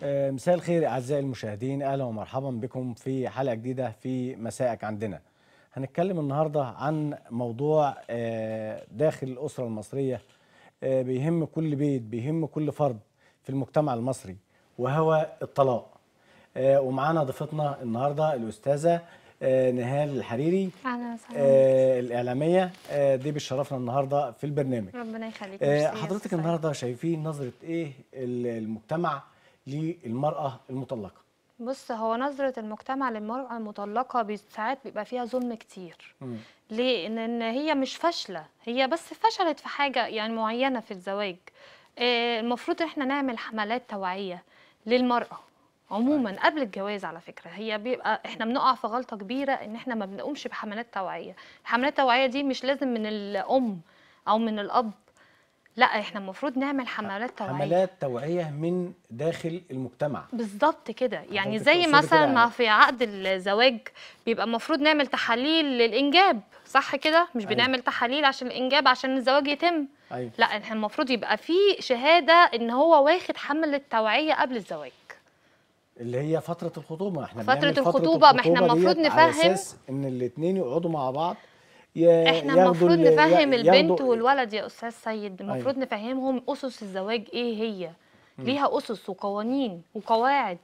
آه، مساء الخير اعزائي المشاهدين اهلا ومرحبا بكم في حلقه جديده في مسائك عندنا هنتكلم النهارده عن موضوع آه، داخل الاسره المصريه آه، بيهم كل بيت بيهم كل فرد في المجتمع المصري وهو الطلاق آه، ومعانا ضيفتنا النهارده الاستاذه آه، نهال الحريري اهلا وسهلا آه، الاعلاميه آه، دي بتشرفنا النهارده في البرنامج ربنا يخليك آه، ميرسي يا حضرتك أستاذ النهارده شايفين نظره ايه ال- المجتمع للمراه المطلقه بص هو نظرة المجتمع للمرأة المطلقة بي- ساعات بيبقى فيها ظلم كتير مم. ليه؟ إن إن هي مش فاشلة هي بس فشلت في حاجة يعني معينة في الزواج آه، المفروض إحنا نعمل حملات توعية للمرأة عموما قبل الجواز على فكرة هي بيبقى إحنا بنقع في غلطة كبيرة إن إحنا ما بنقومش بحملات توعية الحملات التوعية دي مش لازم من الأم أو من الأب لا إحنا المفروض نعمل حملات توعية حملات توعيه من داخل المجتمع بالظبط كده يعني حضرتك زي تقصدي مثلا كده ما يعني. في عقد الزواج بيبقى المفروض نعمل تحاليل للإنجاب صح كده مش أيوة. بنعمل تحاليل عشان الإنجاب عشان الزواج يتم ايوه لا احنا المفروض يبقى في شهادة ان هو واخد حملة توعية قبل الزواج اللي هي فتره الخطوبه احنا فترة بنعمل الخطوبة، ما احنا الخطوبة المفروض ديت على نفهم- اساس ان الاثنين يقعدوا مع بعض ي- احنا ياخدوا المفروض ال- نفهم ي- البنت ياخدوا- والولد يا استاذ سيد المفروض نفهمهم اسس الزواج ايه هي ليها اسس وقوانين وقواعد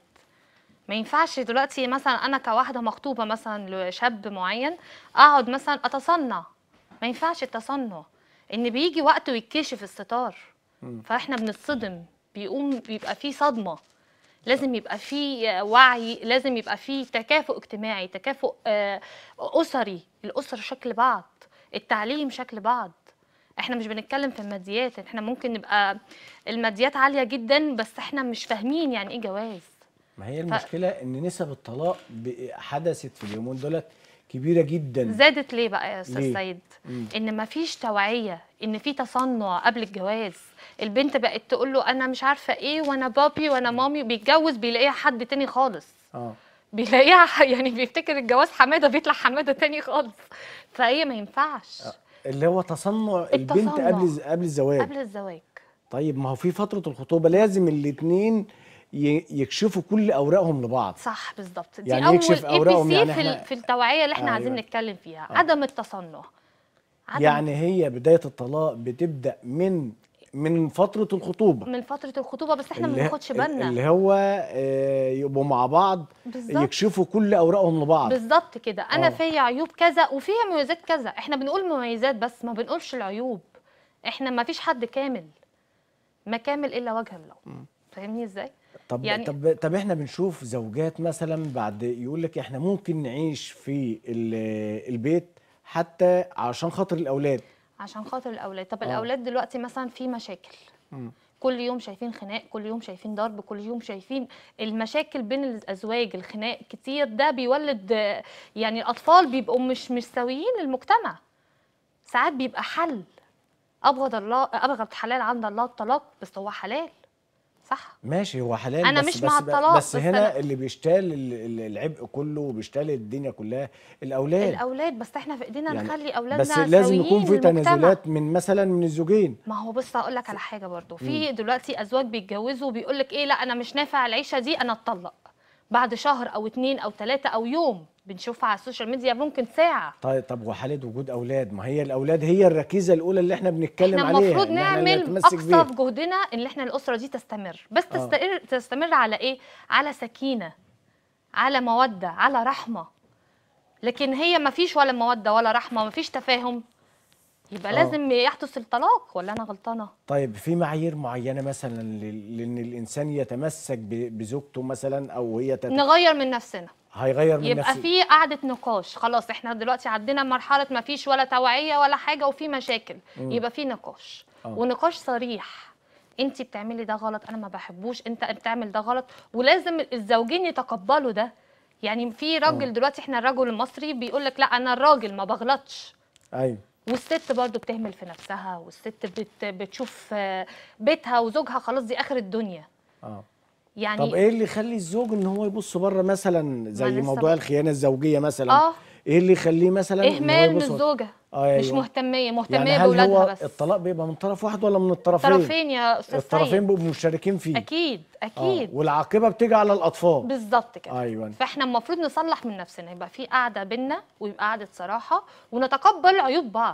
ما ينفعش دلوقتي مثلا انا كواحده مخطوبه مثلا لشاب معين اقعد مثلا اتصنع ما ينفعش التصنع ان بيجي وقت ويتكشف الستار فاحنا بنتصدم بيقوم بيبقى فيه صدمه لازم يبقى فيه وعي لازم يبقى فيه تكافؤ اجتماعي تكافؤ آه، اسري الاسر شكل بعض التعليم شكل بعض احنا مش بنتكلم في الماديات احنا ممكن نبقى الماديات عاليه جدا بس احنا مش فاهمين يعني ايه جواز ما هي المشكله ان نسب الطلاق ب- حدثت في اليومين دولت كبيره جدا زادت ليه بقى يا استاذ ليه؟ سيد مم. ان مفيش توعيه ان في تصنع قبل الجواز البنت بقت تقول له انا مش عارفه ايه وانا بابي وانا مامي بيتجوز بيلاقيها حد تاني خالص اه بيلاقيها ح- يعني بيفتكر الجواز حماده بيطلع حماده تاني خالص فهي ما ينفعش اللي هو تصنع البنت التصنع. قبل الز- قبل الزواج قبل الزواج طيب ما هو في فتره الخطوبه لازم الاثنين يكشفوا كل اوراقهم لبعض صح بالظبط دي يعني اول يكشف اي بي أوراقهم سي يعني في, إحنا- ال- في التوعيه اللي احنا أيوة. عايزين نتكلم فيها عدم التصنع عدم يعني هي بدايه الطلاق بتبدا من من فتره الخطوبه من فتره الخطوبه بس احنا ما اللي- بناخدش بالنا اللي هو آه، يبقوا مع بعض بالظبط. يكشفوا كل اوراقهم لبعض بالظبط كده انا آه. فيا عيوب كذا وفيها مميزات كذا احنا بنقول مميزات بس ما بنقولش العيوب احنا ما فيش حد كامل ما كامل الا وجه الله فاهمني ازاي طب يعني- طب طب احنا بنشوف زوجات مثلا بعد يقول لك احنا ممكن نعيش في ال- البيت حتى عشان خاطر الاولاد عشان خاطر الاولاد طب آه. الاولاد دلوقتي مثلا في مشاكل مم. كل يوم شايفين خناق كل يوم شايفين ضرب كل يوم شايفين المشاكل بين الازواج الخناق كتير ده بيولد آه، يعني الاطفال بيبقوا مش مش سويين للمجتمع ساعات بيبقى حل ابغض الله ابغض حلال عند الله الطلاق بس هو حلال صح ماشي هو حلال أنا بس مش بس مع ب- الطلاق، بس, بس هنا أنا- اللي بيشتال ال- ال- العبء كله وبيشتال الدنيا كلها الاولاد الاولاد بس احنا في ايدينا يعني نخلي اولادنا بس لازم يكون في سويين للمجتمع. تنازلات من مثلا من الزوجين ما هو بص هقول لك على حاجه برضو في دلوقتي ازواج بيتجوزوا بيقول لك ايه لا انا مش نافع العيشه دي انا اتطلق بعد شهر او اتنين او تلاته او يوم بنشوفها على السوشيال ميديا ممكن ساعه طيب طب وحاله وجود اولاد ما هي الاولاد هي الركيزه الاولى اللي احنا بنتكلم احنا عليها المفروض إن إحنا نعمل نتمسك اقصى بيها. في جهدنا ان احنا الاسره دي تستمر بس آه. تستمر تستمر على ايه على سكينه على موده على رحمه لكن هي ما فيش ولا موده ولا رحمه ما فيش تفاهم يبقى آه. لازم يحدث الطلاق ولا انا غلطانه طيب في معايير معينه مثلا لل- لان الانسان يتمسك ب- بزوجته مثلا او هي تت... نغير من نفسنا هيغير من يبقى نفسه في قعده نقاش خلاص احنا دلوقتي عدينا مرحله ما فيش ولا توعيه ولا حاجه وفي مشاكل يبقى في نقاش آه. ونقاش صريح انت بتعملي ده غلط انا ما بحبوش انت بتعمل ده غلط ولازم الزوجين يتقبلوا ده يعني في راجل دلوقتي احنا الرجل المصري بيقول لك لا انا الراجل ما بغلطش ايوه والست برضو بتهمل في نفسها والست بت بتشوف آه، بيتها وزوجها خلاص دي اخر الدنيا اه يعني طب ايه اللي يخلي الزوج ان هو يبص بره مثلا زي لسه موضوع بقى. الخيانه الزوجيه مثلا اه ايه اللي يخليه مثلا إن هو اهمال من يبص- الزوجه أيوة. مش مهتميه مهتميه يعني هل باولادها هو بس الطلاق بيبقى من طرف واحد ولا من الطرفين طرفين يا استاذ الطرفين سيد بيبقوا مشتركين فيه اكيد آه. اكيد والعاقبه بتيجي على الاطفال بالظبط كده ايوه فاحنا المفروض نصلح من نفسنا يبقى في قعده بينا ويبقى قعده صراحه ونتقبل عيوب بعض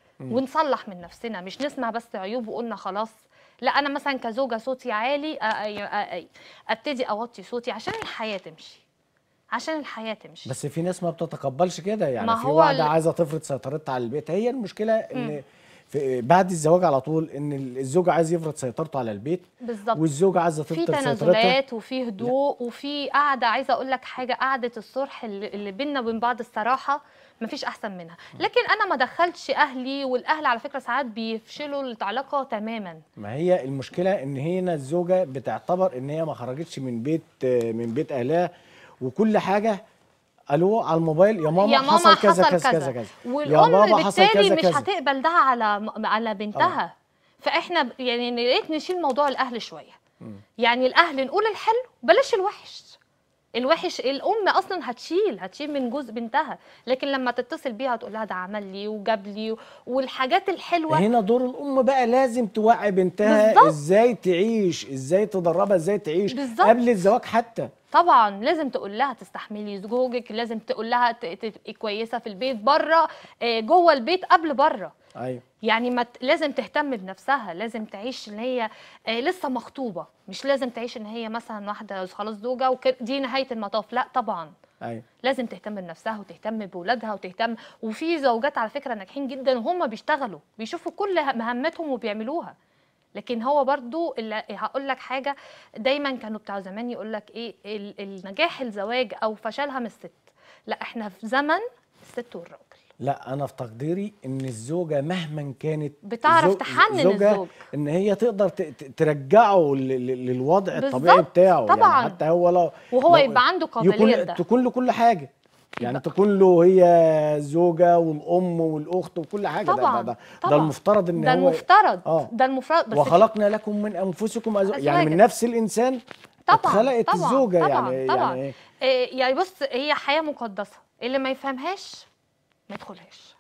ونصلح من نفسنا مش نسمع بس عيوب وقلنا خلاص لا انا مثلا كزوجه صوتي عالي أ- أ- أ- أ- ابتدي اوطي صوتي عشان الحياه تمشي عشان الحياه تمشي بس في ناس ما بتتقبلش كده يعني ما في هو واحده ال- عايزه تفرض سيطرتها على البيت هي المشكله ان في بعد الزواج على طول ان الزوج عايز يفرض سيطرته على البيت بالظبط والزوجه عايزه في تفرض سيطرتها تنازلات وفي هدوء وفي قعده عايزه اقول لك حاجه قعده الصلح اللي اللي بينا وبين بعض الصراحه مفيش احسن منها لكن انا ما دخلتش اهلي والاهل على فكره ساعات بيفشلوا العلاقه تماما ما هي المشكله ان هنا الزوجه بتعتبر ان هي ما خرجتش من بيت من بيت اهلها وكل حاجه الو على الموبايل يا ماما, يا ماما حصل كذا حصل كذا كذا كذا يا والام بابا حصل بالتالي كذا مش كذا هتقبل ده على على بنتها فاحنا ب- يعني يا ريت نشيل موضوع الاهل شويه يعني الاهل نقول الحلو بلاش الوحش الوحش الام اصلا هتشيل هتشيل من جزء بنتها لكن لما تتصل بيها تقول لها ده عمل لي وجاب لي والحاجات الحلوه هنا دور الام بقى لازم توعي بنتها بالظبط. ازاي تعيش ازاي تدربها ازاي تعيش بالظبط. قبل الزواج حتى طبعا لازم تقول لها تستحملي زوجك لازم تقول لها ت- تبقي كويسه في البيت بره آه، جوه البيت قبل بره ايوه يعني ما ت- لازم تهتم بنفسها لازم تعيش ان هي آه، لسه مخطوبه مش لازم تعيش ان هي مثلا واحده خلاص زوجه ودي نهايه المطاف لا طبعا ايوه لازم تهتم بنفسها وتهتم بولادها وتهتم وفي زوجات على فكره ناجحين جدا وهم بيشتغلوا بيشوفوا كل مهمتهم وبيعملوها لكن هو برضو اللي هقول لك حاجه دايما كانوا بتاع زمان يقول لك ايه ال- النجاح الزواج او فشلها من الست لا احنا في زمن الست والراجل لا انا في تقديري ان الزوجه مهما كانت بتعرف زوج- تحنن زوجها الزوج. ان هي تقدر ت- ت- ترجعه ل- ل- للوضع بالظبط، الطبيعي بتاعه طبعاً. يعني حتى هو لو وهو لو يبقى عنده يكون قابليه ده تكون له كل حاجه يعني يبقى- تكون له هي زوجه والام والاخت وكل حاجه ده- طبعا ده, ده, ده طبعا. المفترض ان ده هو المفترض آه. ده المفترض بس وخلقنا لكم من انفسكم أزواج يعني أزواجاً. من نفس الانسان طبعا اتخلقت طبعا الزوجه طبعا يعني طبعا يعني إيه يعني بص هي حياه مقدسه اللي ما يفهمهاش ما يدخلهاش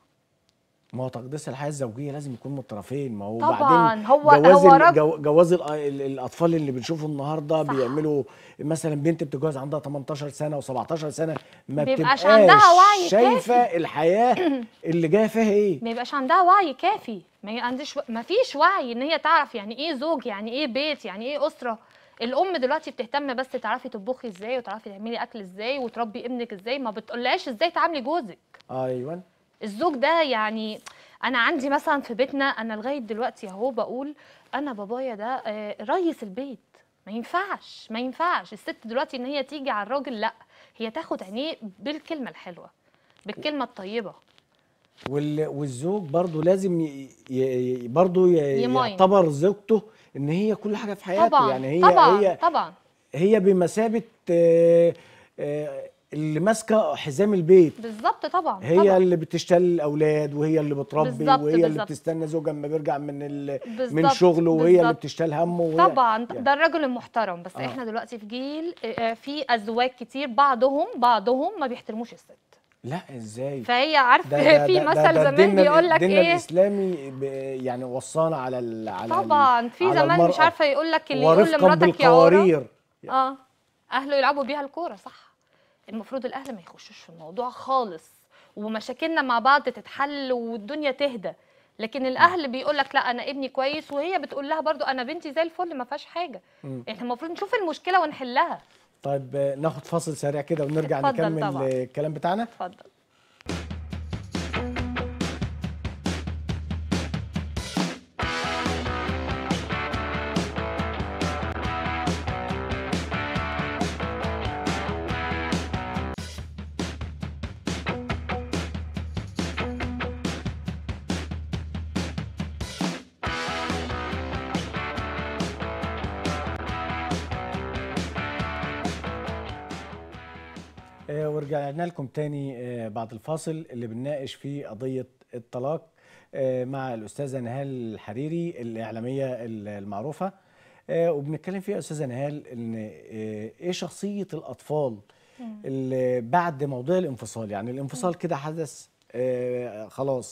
ما هو تقديس الحياه الزوجيه لازم يكون من الطرفين ما هو طبعاً، بعدين هو- جواز هو ال- رب- جو- جواز ال- ال- الاطفال اللي بنشوفه النهارده صح. بيعملوا مثلا بنت بتتجوز عندها 18 سنه و17 سنه ما بيبقاش بتبقاش عندها وعي شايفه الحياه اللي جايه فيها ايه ما يبقاش عندها وعي كافي ما عندش ما فيش وعي ان هي تعرف يعني ايه زوج يعني ايه بيت يعني ايه اسره الام دلوقتي بتهتم بس تعرفي تطبخي ازاي وتعرفي تعملي اكل ازاي وتربي ابنك ازاي ما بتقولهاش ازاي تعاملي جوزك ايوه الزوج ده يعني انا عندي مثلا في بيتنا انا لغايه دلوقتي اهو بقول انا بابايا ده آه، ريس البيت ما ينفعش ما ينفعش الست دلوقتي ان هي تيجي على الراجل لا هي تاخد عينيه بالكلمه الحلوه بالكلمه الطيبه وال- والزوج برضه لازم ي... ي... برضه ي... يمين. يعتبر زوجته ان هي كل حاجه في حياته طبعا يعني هي طبعا هي طبعا هي بمثابه آه، آه، اللي ماسكه حزام البيت بالظبط طبعا هي طبعا. اللي بتشتغل الاولاد وهي اللي بتربي بالظبط، وهي اللي بالظبط. بتستنى زوجها لما بيرجع من ال... من بالظبط، شغله وهي اللي بالظبط. بتشتغل همه وهي طبعا يعني ده الراجل المحترم بس آه. احنا دلوقتي في جيل آه، في ازواج كتير بعضهم بعضهم ما بيحترموش الست لا ازاي فهي عارف ده- ده- في ده- ده- مثل ده زمان ديننا- بيقول لك ديننا ايه الاسلامي ب... يعني وصانا على ال... على ال- طبعا في على زمان مش المرأة. عارفه يقول لك اللي يقول ورفقا لمراتك يا عوره بالقوارير اه اهله يلعبوا بيها الكوره صح المفروض الاهل ما يخشوش في الموضوع خالص ومشاكلنا مع بعض تتحل والدنيا تهدى لكن الاهل بيقول لك لا انا ابني كويس وهي بتقول لها برضو انا بنتي زي الفل ما فيهاش حاجه مم. احنا المفروض نشوف المشكله ونحلها طيب آه، ناخد فاصل سريع كده ونرجع اتفضل نكمل طبعا. آه، الكلام بتاعنا اتفضل آه، ورجعنا لكم تاني آه، بعد الفاصل اللي بنناقش فيه قضية الطلاق آه، مع الأستاذة نهال الحريري الإعلامية المعروفة آه، وبنتكلم فيها يا أستاذة نهال إن آه، إيه شخصية الأطفال اللي بعد موضوع الانفصال يعني الانفصال كده حدث آه، خلاص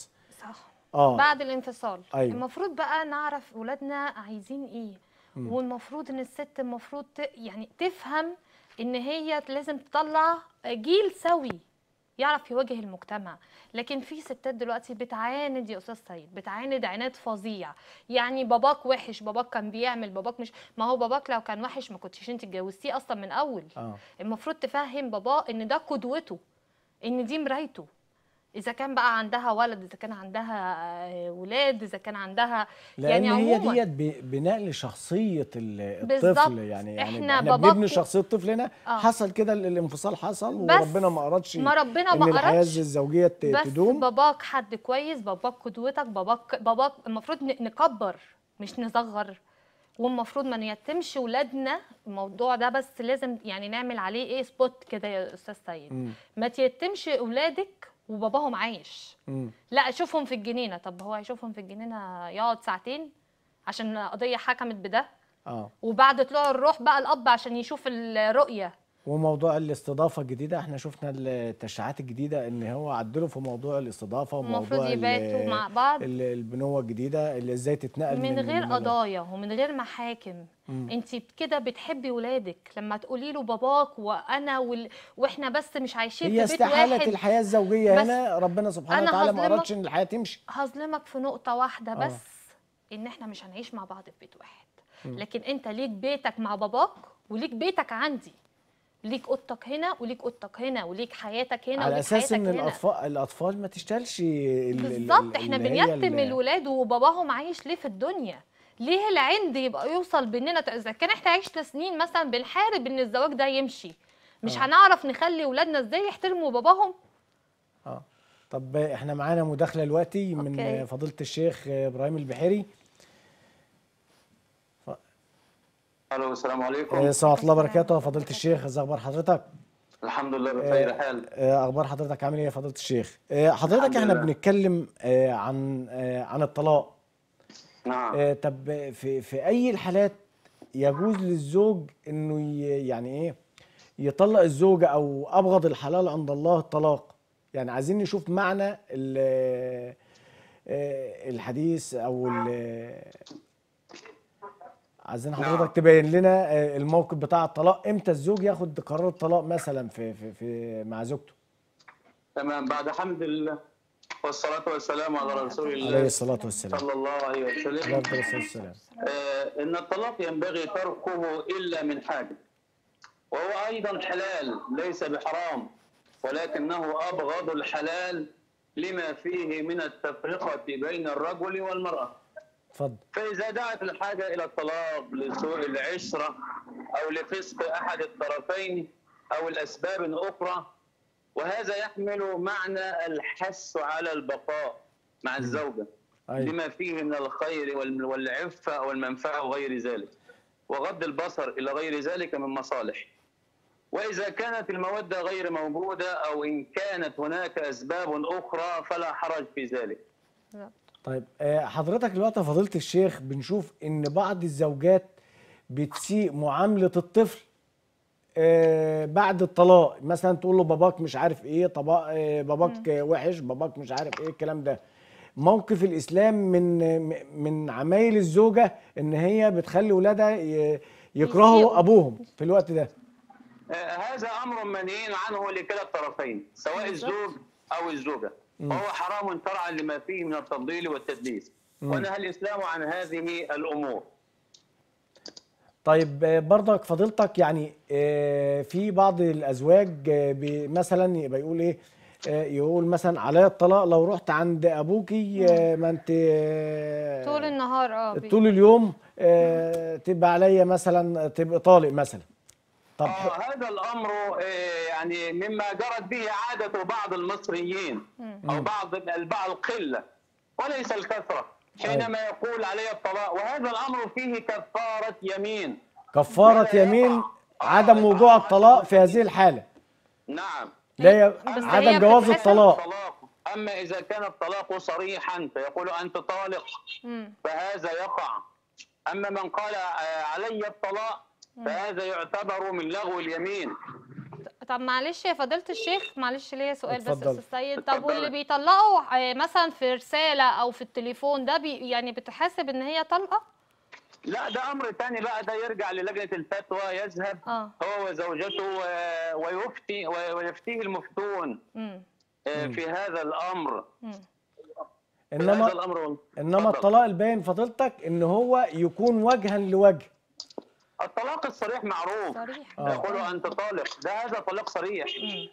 صح اه بعد الانفصال أيوة. المفروض بقى نعرف اولادنا عايزين ايه والمفروض ان الست المفروض ت... يعني تفهم ان هي لازم تطلع جيل سوي يعرف يواجه المجتمع لكن في ستات دلوقتي بتعاند يا استاذ سيد بتعاند عناد فظيع يعني باباك وحش باباك كان بيعمل باباك مش ما هو باباك لو كان وحش ما كنتش انت اتجوزتيه اصلا من اول اه المفروض تفهم باباه ان ده قدوته ان دي مرايته اذا كان بقى عندها ولد اذا كان عندها آه، ولاد اذا كان عندها لان يعني هي عموما ديت ب- بناء لشخصيه ال- بالظبط. الطفل يعني يعني إحنا احنا باباك- بنبني شخصيه طفلنا آه. حصل كده ال- الانفصال حصل بس وربنا ما ارادش ما ربنا ان ما الحياه أردش. الزوجيه ت- بس تدوم باباك حد كويس باباك قدوتك باباك باباك المفروض ن- نكبر مش نصغر والمفروض ما نيتمش ولادنا الموضوع ده بس لازم يعني نعمل عليه ايه سبوت كده يا استاذ سيد مم. ما تيتمش اولادك وباباهم عايش مم. لا شوفهم في الجنينه طب هو هيشوفهم في الجنينه يقعد ساعتين عشان قضيه حكمت بده اه وبعد طلوع الروح بقى الاب عشان يشوف الرؤيه وموضوع الاستضافه الجديده احنا شفنا التشريعات الجديده ان هو عدلوا في موضوع الاستضافه المفروض وموضوع ال- يباتوا مع بعض ال- البنوه الجديده اللي ازاي تتنقل من غير من قضايا ومن غير محاكم انت كده بتحبي ولادك لما تقولي له باباك وانا وال... واحنا بس مش عايشين هي في بيت استحاله واحد الحياه الزوجيه بس هنا ربنا سبحانه أنا وتعالى ما هظلمك. ارادش ان الحياه تمشي هظلمك في نقطه واحده آه. بس ان احنا مش هنعيش مع بعض في بيت واحد لكن انت ليك بيتك مع باباك وليك بيتك عندي ليك اوضتك هنا وليك اوضتك هنا وليك حياتك هنا على وليك اساس حياتك ان هنا الاطفال الاطفال ما تشتغلش ال- ال- بالظبط احنا اللي هي بنيتم ال- الولاد وباباهم عايش ليه في الدنيا ليه العند يبقى يوصل بيننا ت- اذا كان احنا عشنا سنين مثلا بنحارب ان الزواج ده يمشي مش آه. هنعرف نخلي ولادنا ازاي يحترموا باباهم اه طب احنا معانا مداخله دلوقتي من أوكي. فضيله الشيخ ابراهيم البحيري الو السلام آه، عليكم صلى الله وبركاته فضيله الشيخ ازي اخبار حضرتك الحمد لله بخير حال آه، اخبار حضرتك عامل ايه يا فضيله الشيخ آه، حضرتك الحمد احنا لله. بنتكلم آه، عن آه، عن الطلاق نعم آه، طب في في اي الحالات يجوز للزوج انه ي- يعني ايه يطلق الزوجه او ابغض الحلال عند الله الطلاق يعني عايزين نشوف معنى ال- آه، الحديث او ال- عايزين نعم. حضرتك تبين لنا آه، الموقف بتاع الطلاق امتى الزوج ياخد قرار الطلاق مثلا في في, في مع زوجته تمام بعد حمد الله والصلاة والسلام على رسول عليه الله الصلاه والسلام صلى الله عليه عليه وسلم الصلاه والسلام آه إن الطلاق ينبغي تركه إلا من حاجة وهو أيضا حلال ليس بحرام ولكنه أبغض الحلال لما فيه من التفرقة بين الرجل والمرأة اتفضل فإذا دعت الحاجة إلى الطلاق لسوء العشرة أو لفسق أحد الطرفين أو الأسباب الأخرى وهذا يحمل معنى الحث على البقاء مع الزوجة ايوه لما فيه من الخير وال- والعفة والمنفعة وغير ذلك وغض البصر إلى غير ذلك من مصالح وإذا كانت المودة غير موجودة أو إن كانت هناك أسباب أخرى فلا حرج في ذلك طيب آه، حضرتك دلوقتي يا فضيلة الشيخ بنشوف ان بعض الزوجات بتسيء معاملة الطفل آه، بعد الطلاق مثلا تقول له باباك مش عارف ايه طبا آه، باباك آه، وحش باباك مش عارف ايه الكلام ده موقف الاسلام من آه، من عمايل الزوجة ان هي بتخلي ولادها ي- يكرهوا يسيئوا. ابوهم في الوقت ده آه، هذا امر منهي عنه لكلا الطرفين سواء بالظبط. الزوج او الزوجه وهو حرام شرعا لما فيه من التضليل والتدليس ونهى الاسلام عن هذه الامور طيب آه، برضك فضيلتك يعني آه، في بعض الازواج آه، بي- مثلا يبقى يقول ايه آه، يقول مثلا عليا الطلاق لو رحت عند ابوكي آه، ما انت آه، طول النهار اه بي- طول اليوم آه، تبقى عليا مثلا تبقى طالق مثلا طب آه هذا الامر آه، يعني مما جرت به عاده بعض المصريين او بعض البعض القله وليس الكثره حينما يقول علي الطلاق وهذا الامر فيه كفاره يمين كفارة لا يمين يقع. عدم آه، وقوع آه، الطلاق في هذه الحالة نعم لا ي- بس هي عدم جواز بتتحسب الطلاق الطلاق اما اذا كان الطلاق صريحا فيقول انت طالق مم. فهذا يقع اما من قال آه، علي الطلاق فهذا يعتبر من لغو اليمين طب معلش يا فضيلة الشيخ معلش ليا سؤال بس اتفضل. استاذ سيد طب اتفضلي. واللي بيطلقوا آه، مثلا في رسالة او في التليفون ده بي يعني بتحاسب ان هي طلقة لا ده امر ثاني بقى ده يرجع للجنه الفتوى يذهب اه هو وزوجته آه، ويفتي ويفتيه المفتون امم آه، في هذا الامر امم في هذا انما الامر انما اتفضل. الطلاق الباين فضيلتك ان هو يكون وجها لوجه الطلاق الصريح معروف صريح آه. يقولوا انت طالق ده هذا طلاق صريح مم.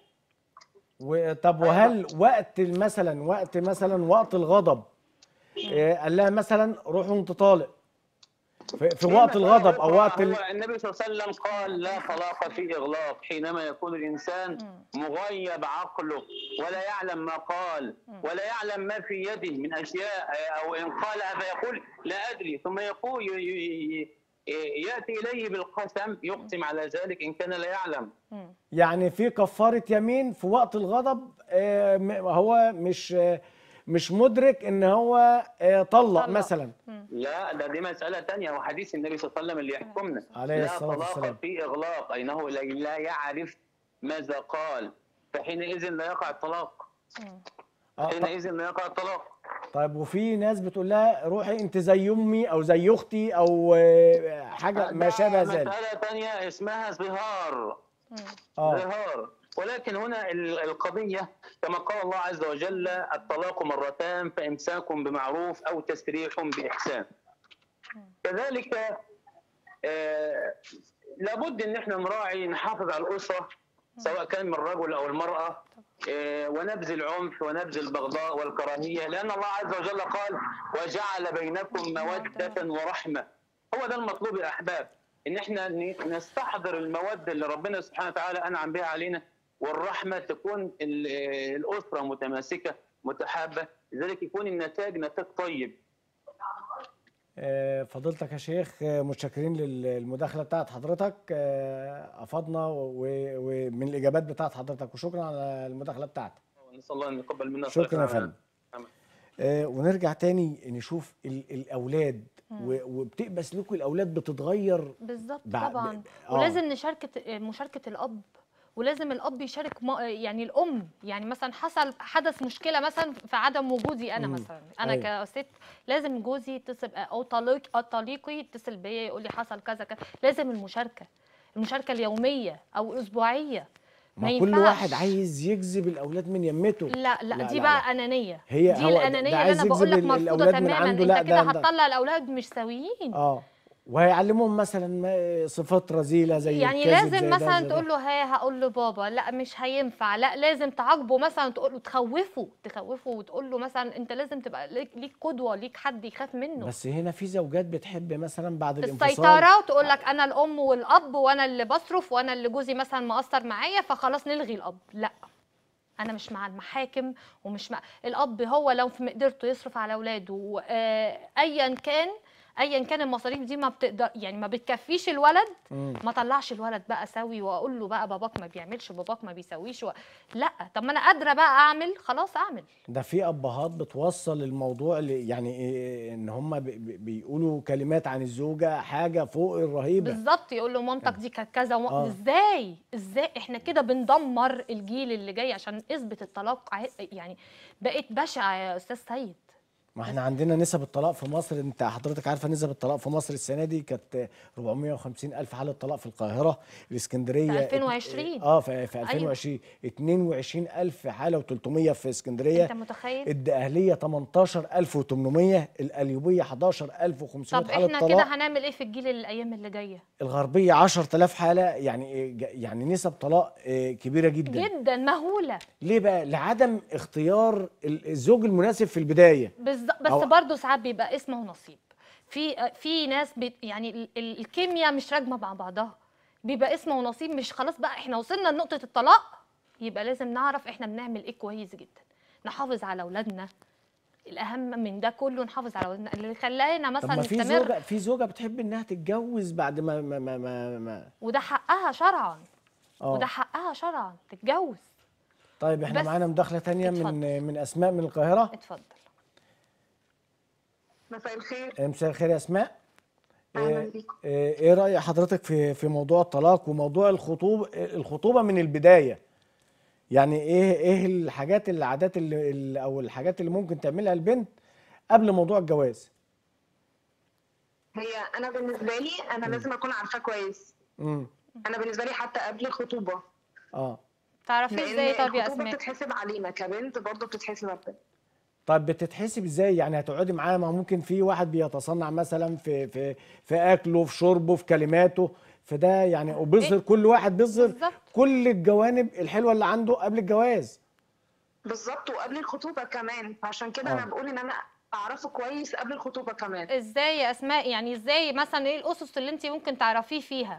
وطب وهل وقت مثلا وقت مثلا وقت الغضب إيه، قال لها مثلا روح وانت طالق في, في وقت الغضب او هو- وقت ال... هو النبي صلى الله عليه وسلم قال لا طلاق في اغلاق حينما يكون الانسان مغيب عقله ولا يعلم ما قال ولا يعلم ما في يده من اشياء او ان قالها فيقول لا ادري ثم يقول ي- ي- ي- ياتي اليه بالقسم يقسم على ذلك ان كان لا يعلم مم. يعني في كفاره يمين في وقت الغضب آه، م- هو مش آه، مش مدرك ان هو آه، طلق طلق. مثلا لا ده دي مسألة تانية وحديث النبي صلى الله عليه وسلم اللي يحكمنا عليه لا الصلاة طلاق والسلام. في إغلاق أنه لا- لا يعرف ماذا قال فحينئذ لا يقع الطلاق آه، ط- حينئذ لا يقع الطلاق طيب وفي ناس بتقول لها روحي انت زي امي او زي اختي او آه، حاجه ما ده شابه ذلك مسألة تانية اسمها ظهار اه ظهار ولكن هنا ال- القضية كما قال الله عز وجل الطلاق مرتان فإمساك بمعروف أو تسريح بإحسان كذلك آه، لابد ان احنا نراعي نحافظ على الاسره سواء كان من الرجل او المراه آه، ونبذ العنف ونبذ البغضاء والكراهيه لان الله عز وجل قال وجعل بينكم موده ورحمه هو ده المطلوب يا احباب ان احنا ن- نستحضر الموده اللي ربنا سبحانه وتعالى انعم بها علينا والرحمه تكون ال- آه، الاسره متماسكه متحابه لذلك يكون النتاج نتاج طيب آه، فضيلتك يا شيخ آه، متشكرين للمداخله بتاعت حضرتك آه، افضنا و- ومن الاجابات بتاعت حضرتك وشكرا على المداخله بتاعتك نسال الله ان يقبل منا شكرا يا صالح فندم الأعمال. آه، ونرجع تاني نشوف ال- الاولاد و- وبتبقى سلوك الاولاد بتتغير بالظبط بعد- طبعا آه. ولازم نشاركة مشاركة الأب ولازم الأب يشارك ما يعني الأم يعني مثلا حصل حدث مشكلة مثلا في عدم وجودي أنا مم. مثلا أنا أيوة. كست لازم جوزي يتصل أو طليق أو طليقي يتصل بيا يقول لي حصل كذا كذا لازم المشاركة المشاركة اليومية أو الأسبوعية ما ما كل ينفعش. واحد عايز يجذب الاولاد من يمته لا لا, لا، دي لا، بقى لا. أنانية هي- دي هو ده- ده الأنانية اللي عايز أنا بقول لك يجذب ال- مرفوضة الأولاد من تماما عنده، أنت لا، كده ده- ده- هتطلع الأولاد مش سويين اه وهيعلمهم مثلا ما- صفات رذيله زي يعني الكذب، لازم زي ده، مثلا زي ده. تقول له ها هقول له بابا لا مش هينفع لا لازم تعاقبه مثلا تقول له تخوفه تخوفه وتقول له مثلا انت لازم تبقى ليك ليك قدوه ليك حد يخاف منه بس هنا في زوجات بتحب مثلا بعد الانفصال السيطره وتقول لك انا الام والاب وانا اللي بصرف وانا اللي جوزي مثلا مقصر معايا فخلاص نلغي الاب لا انا مش مع المحاكم ومش مع الاب هو لو في مقدرته يصرف على اولاده آه، ايا كان ايا كان المصاريف دي ما بتقدر يعني ما بتكفيش الولد مم. ما طلعش الولد بقى سوي واقول له بقى باباك ما بيعملش باباك ما بيسويش و... لا طب ما انا قادره بقى اعمل خلاص اعمل ده في ابهات بتوصل الموضوع ل- يعني إيه ان هم بي- بي- بيقولوا كلمات عن الزوجه حاجه فوق الرهيبه بالظبط يقول له مامتك دي كانت كذا وم... آه. ازاي ازاي احنا كده بندمر الجيل اللي جاي عشان اثبت الطلاق ع- يعني بقت بشعه يا استاذ سيد ما احنا عندنا نسب الطلاق في مصر انت حضرتك عارفه نسب الطلاق في مصر السنه دي كانت 450 الف حاله طلاق في القاهره الاسكندريه في 2020. اه في, في 2020 22 الف حاله و300 في اسكندريه انت متخيل الدقهليه 18800 القليوبيه 11500 طب حاله احنا طلاق كده هنعمل ايه في الجيل الايام اللي جايه الغربيه 10000 حاله يعني إيه ج- يعني نسب طلاق آه، كبيره جدا جدا مهوله ليه بقى لعدم اختيار ال- الزوج المناسب في البدايه بالظبط بس أو- برضه ساعات بيبقى اسمه نصيب في في ناس بت يعني ال- ال- الكيمياء مش راكبه مع بعضها بيبقى اسمه نصيب مش خلاص بقى احنا وصلنا لنقطه الطلاق يبقى لازم نعرف احنا بنعمل ايه كويس جدا نحافظ على اولادنا الاهم من ده كله نحافظ على اولادنا اللي خلانا طب مثلا ما في نستمر زوجه في زوجه بتحب انها تتجوز بعد ما ما ما ما, ما وده حقها شرعا اه وده حقها شرعا تتجوز طيب احنا بس معانا مداخله تانية من اتفضل. من اسماء من القاهره اتفضل مساء الخير آه، مساء الخير يا اسماء اهلا إيه بيكم إيه إيه رأي حضرتك في في موضوع الطلاق وموضوع الخطوبة الخطوبة من البداية يعني ايه ايه الحاجات العادات اللي اللي- او الحاجات اللي ممكن تعملها البنت قبل موضوع الجواز هي انا بالنسبه لي انا لازم اكون عارفاه كويس امم انا بالنسبه لي حتى قبل الخطوبه اه تعرفي لان ازاي طب يا الخطوبه اسماء بتتحسب علينا كبنت برضه بتتحسب على البنت طيب بتتحسب ازاي يعني هتقعدي معاه ما ممكن في واحد بيتصنع مثلا في في في اكله في شربه في كلماته فده يعني وبيظهر كل واحد بيظهر بالظبط. كل الجوانب الحلوه اللي عنده قبل الجواز بالظبط وقبل الخطوبه كمان فعشان كده آه. انا بقول ان انا اعرفه كويس قبل الخطوبه كمان ازاي يا اسماء يعني ازاي مثلا ايه الاسس اللي انت ممكن تعرفيه فيها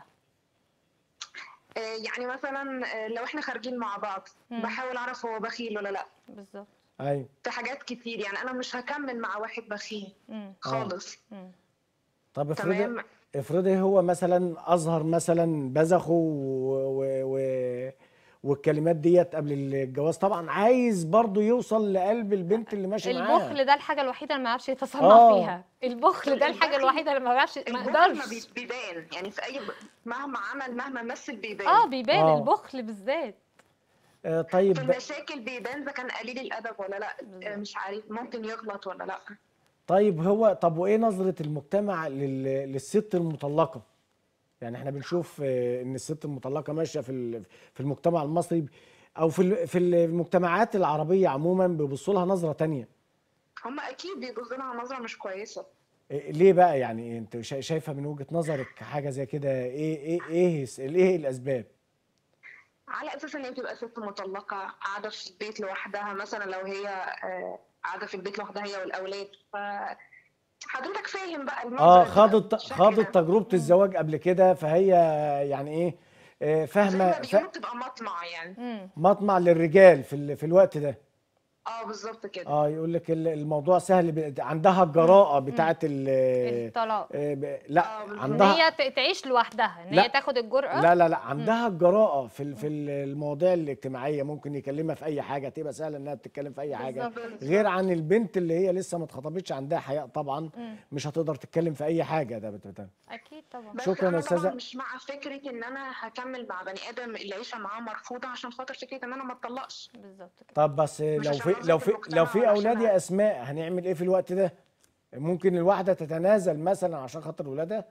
آه، يعني مثلا آه، لو احنا خارجين مع بعض مم. بحاول اعرف هو بخيل ولا لا بالظبط ايوه في حاجات كتير يعني انا مش هكمل مع واحد بخيل مم. خالص مم. طب افرضي تمام افرضي هو مثلا اظهر مثلا بذخه و... و... و... والكلمات ديت قبل الجواز طبعا عايز برضه يوصل لقلب البنت اللي ماشي معاها البخل ده الحاجه الوحيده اللي ما يعرفش يتصنع آه. فيها البخل ده الحاجه البخل- الوحيده اللي ما يعرفش ما البخل ما يقدرش بي- بيبان يعني في اي مهما عمل مهما مثل بيبان اه بيبان آه. البخل بالذات آه طيب في المشاكل بيبان اذا كان قليل الادب ولا لا آه، مش عارف ممكن يغلط ولا لا طيب هو طب وايه نظرة المجتمع لل... للست المطلقة؟ يعني احنا بنشوف آه، ان الست المطلقة ماشية في ال- في المجتمع المصري او في ال- في المجتمعات العربية عموما بيبصوا لها نظرة تانية هم اكيد بيبصوا لها نظره مش كويسه إيه- ليه بقى يعني انت شا- شايفة من وجهة نظرك حاجة زي كده ايه ايه ايه الس- ايه الاسباب؟ على اساس ان هي بتبقى ست مطلقه قاعده في البيت لوحدها مثلا لو هي آه، قاعده في البيت لوحدها هي والاولاد ف حضرتك فاهم بقى المنظر اه بيبقى خاضت بالشكل خاضت ده. تجربة الزواج قبل كده فهي يعني ايه آه، زي فاهمة ما فا- بيقولوا بتبقى مطمع يعني مم. مطمع للرجال في ال- في الوقت ده اه بالظبط كده اه يقول لك ال- الموضوع سهل ب- عندها الجراءة بتاعت ال الطلاق آه، ب- آه، لا بالظبط. ان عندها هي ت- تعيش لوحدها ان لا. هي تاخد الجرأة لا لا لا عندها الجراءة في ال- في ال- المواضيع الاجتماعية ممكن يكلمها في أي حاجة تبقى سهلة إنها تتكلم في أي حاجة بالظبط. غير عن البنت اللي هي لسه ما اتخطبتش عندها حياء طبعا مم. مش هتقدر تتكلم في أي حاجة ده بت- بت- اكيد طبعا بس شكراً انا يا أستاذة. طبعا مش مع فكره ان انا هكمل مع بني ادم العيشه معاه مرفوضه عشان خاطر فكره ان انا ما اتطلقش بالظبط كده طب بس مش لو عشان في نظرة لو في المجتمع لو في ولا أولاد عشان- يا أسماء هنعمل إيه في الوقت ده؟ ممكن الواحدة تتنازل مثلا عشان خاطر ولادها؟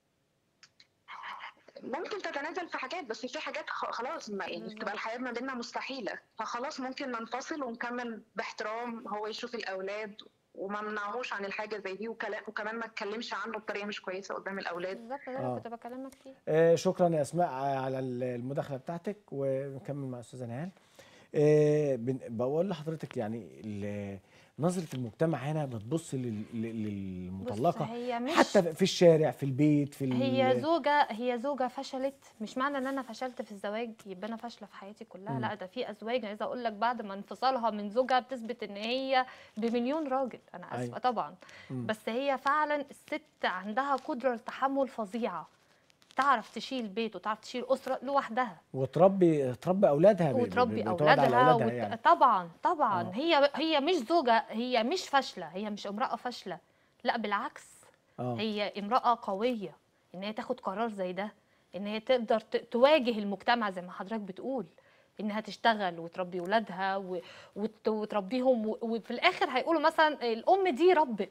ممكن تتنازل في حاجات بس في حاجات خ- خلاص ما يعني بالظبط. تبقى الحياه ما بيننا مستحيله فخلاص ممكن ننفصل ونكمل باحترام هو يشوف الاولاد وما منعهوش عن الحاجه زي دي وكلا- وكمان ما اتكلمش عنه بطريقه مش كويسه قدام الاولاد بالظبط ده آه. اللي كنت بكلمك فيه آه، شكرا يا اسماء على المداخله بتاعتك ونكمل مع استاذه نهال آه، بن- بقول لحضرتك يعني ال- نظره المجتمع هنا بتبص لل- لل- للمطلقه هي مش حتى في الشارع في البيت في ال- هي زوجة هي زوجة فشلت مش معنى ان انا فشلت في الزواج يبقى انا فاشلة في حياتي كلها مم. لا ده في ازواج عايزة اقول لك بعد ما انفصالها من زوجها بتثبت ان هي بمليون راجل انا اسفة أيوة. طبعا مم. بس هي فعلا الست عندها قدرة التحمل فظيعة تعرف تشيل بيت وتعرف تشيل اسرة لوحدها وتربي تربي اولادها ب- ب- وتربي بتقعد على اولادها اولادها وت... يعني طبعا طبعا آه. هي هي مش زوجة هي مش فاشلة هي مش امرأة فاشلة لا بالعكس اه هي امرأة قوية إن هي تاخد قرار زي ده إن هي تقدر ت- تواجه المجتمع زي ما حضرتك بتقول إنها تشتغل وتربي ولادها و- وت- وتربيهم و- وفي الآخر هيقولوا مثلا الأم دي ربت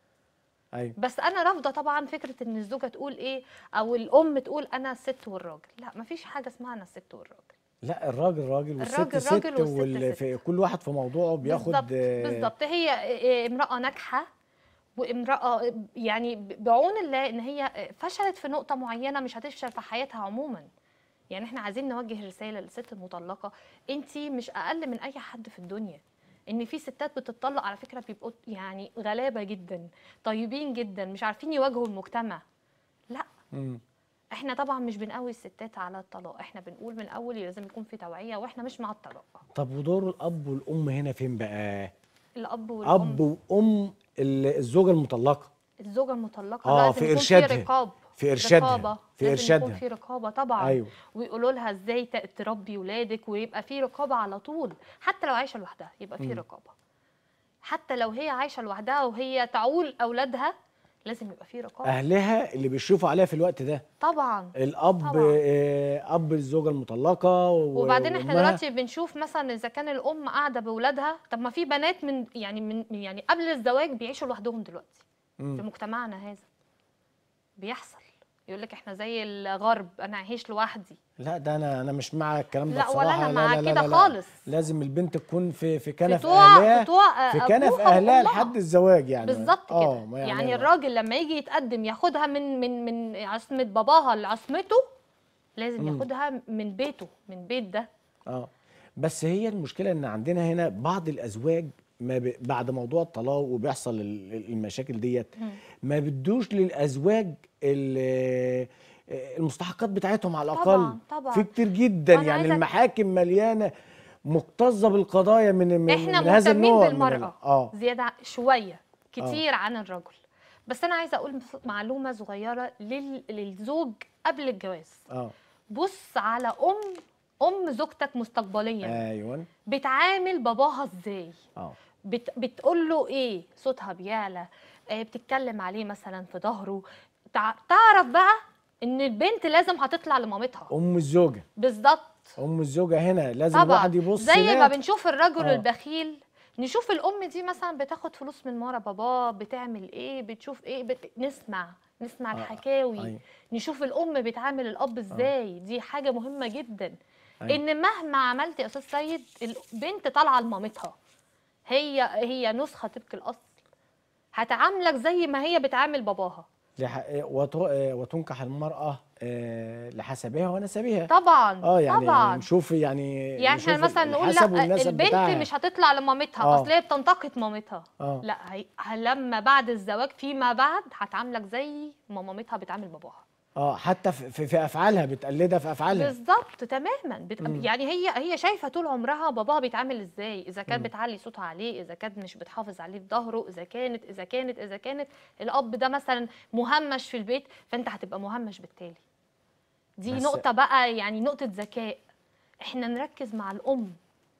ايوه بس أنا رافضة طبعا فكرة إن الزوجة تقول إيه أو الأم تقول أنا الست والراجل لا مفيش حاجة اسمها أنا الست والراجل لا الراجل راجل والست الراجل ست راجل والست وال- ست. في كل واحد في موضوعه بياخد بالظبط آه، بالظبط هي امرأة ناجحة وامرأة يعني بعون الله ان هي فشلت في نقطة معينة مش هتفشل في حياتها عموما يعني احنا عايزين نوجه رسالة للست المطلقة انت مش اقل من اي حد في الدنيا ان في ستات بتطلق على فكرة بيبقوا يعني غلابة جدا طيبين جدا مش عارفين يواجهوا المجتمع لا مم. احنا طبعا مش بنقوي الستات على الطلاق احنا بنقول من الاول لازم يكون في توعية واحنا مش مع الطلاق طب ودور الاب والام هنا فين بقى الاب والام اب وام ال- الزوجه المطلقه الزوجة المطلقة آه، لازم في يكون إرشادها. في رقاب في إرشادها. رقابة. في لازم إرشادها. يكون في رقابة طبعا ايوه ويقولوا لها ازاي ت- تربي ولادك ويبقى في رقابة على طول حتى لو عايشة لوحدها يبقى في مم. رقابة حتى لو هي عايشة لوحدها وهي تعول أولادها لازم يبقى في رقابه اهلها اللي بيشرفوا عليها في الوقت ده طبعا الاب طبعاً. آه، اب الزوجه المطلقه و- وبعدين احنا وأمها. دلوقتي بنشوف مثلا اذا كان الام قاعده باولادها طب ما في بنات من يعني من يعني قبل الزواج بيعيشوا لوحدهم دلوقتي في مم. مجتمعنا هذا بيحصل يقول لك احنا زي الغرب انا هعيش لوحدي لا ده انا انا مش مع الكلام ده لا ولا بصراحه أنا مع لا لا كده لا لا. خالص. لازم البنت تكون في في كنف طوع- اهلها في طوع في كنف أبوها اهلها وأمها. لحد الزواج يعني بالظبط آه، كده ما يعني, يعني الراجل لما يجي يتقدم ياخدها من من من عصمه باباها لعصمته لازم ياخدها من بيته من بيت ده اه بس هي المشكله ان عندنا هنا بعض الازواج ما ب... بعد موضوع الطلاق وبيحصل ال- ال- المشاكل ديت ما بدوش للازواج ال- المستحقات بتاعتهم على الاقل طبعاً، طبعاً. في كتير جدا وأنا يعني عايزة- المحاكم مليانه مكتظه بالقضايا من من, احنا من هذا مهتمين النوع من ال- بالمراه اه زياده ع- شويه كتير عن الرجل بس انا عايزه اقول مف- معلومه صغيره لل... للزوج قبل الجواز اه بص على ام ام زوجتك مستقبليا ايوه بتعامل باباها ازاي اه بت... بتقول له ايه صوتها بيعلى آه بتتكلم عليه مثلا في ظهره تع... تعرف بقى ان البنت لازم هتطلع لمامتها ام الزوجه بالظبط ام الزوجه هنا لازم طبعا الواحد يبص زي ما لها. بنشوف الرجل آه. البخيل نشوف الام دي مثلا بتاخد فلوس من ورا باباه بتعمل ايه بتشوف ايه بت... نسمع نسمع آه، الحكاوي أيوة. نشوف الام بتعامل الاب ازاي دي حاجه مهمه جدا أيوة. ان مهما عملت يا استاذ سيد البنت طالعه لمامتها هي هي نسخه طبق الاصل هتعاملك زي ما هي بتعامل باباها لح... وت... وتنكح المراه آه، لحسبها ونسبها طبعا اه يعني طبعا نشوف يعني يعني احنا نشوف مثلا نقول الحسب لا والنسب البنت بتاعها. مش هتطلع لمامتها آه. اصل هي بتنتقد مامتها اه لا هي ه- لما بعد الزواج فيما بعد هتعاملك زي ما مامتها بتعامل باباها اه حتى في, في, في افعالها بتقلدها في افعالها بالظبط تماما بت... مم. يعني هي هي شايفه طول عمرها باباها بيتعامل ازاي اذا كانت بتعلي صوتها عليه اذا كانت مش بتحافظ عليه في ظهره اذا كانت اذا كانت اذا كانت الاب ده مثلا مهمش في البيت فانت هتبقى مهمش بالتالي دي بس- نقطه بقى يعني نقطه ذكاء احنا نركز مع الام